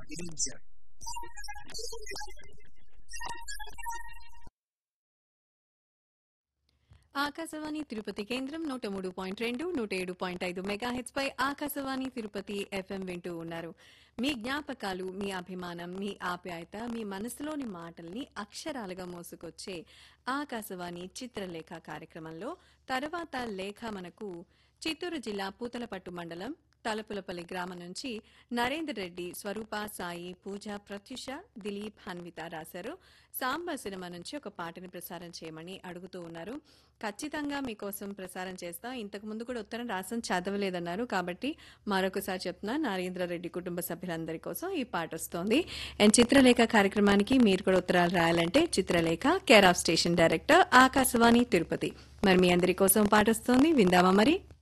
danger. Akashvani Tirupati కేంద్రం నూట మూడు పాయింట్ రెండు నూట ఏడు పాయింట్ ఐదు మెగాహెచ్ పై ఆకాశవాణి తిరుపతి ఎఫ్ఎం వింటూ ఉన్నారు మీ జ్ఞాపకాలు మీ అభిమానం మీ ఆప్యాయత మీ మనసులోని మాటల్ని అక్షరాలుగా మోసుకొచ్చే ఆకాశవాణి చిత్రలేఖ కార్యక్రమంలో తర్వాత లేఖ మనకు చిత్తూరు జిల్లా పూతలపట్టు మండలం తలపులపల్లి గ్రామం నుంచి నరేందర్ రెడ్డి స్వరూప సాయి పూజ ప్రత్యుష దిలీప్ హన్విత రాశారు సాంబా సినిమా నుంచి ఒక పాటని ప్రసారం చేయమని అడుగుతూ ఉన్నారు ఖచ్చితంగా మీకోసం ప్రసారం చేస్తా ఇంతకు ముందు కూడా ఉత్తరం రాసం చదవలేదన్నారు కాబట్టి మరొకసారి చెప్తున్నా నరేంద్ర రెడ్డి కుటుంబ సభ్యులందరి కోసం ఈ పాట వస్తోంది అండ్ చిత్రలేఖ కార్యక్రమానికి మీరు కూడా ఉత్తరాలు రాయాలంటే Chitralekha care of station director Akashvani Tirupati మరి మీ అందరి కోసం పాట వస్తోంది విందామా మరి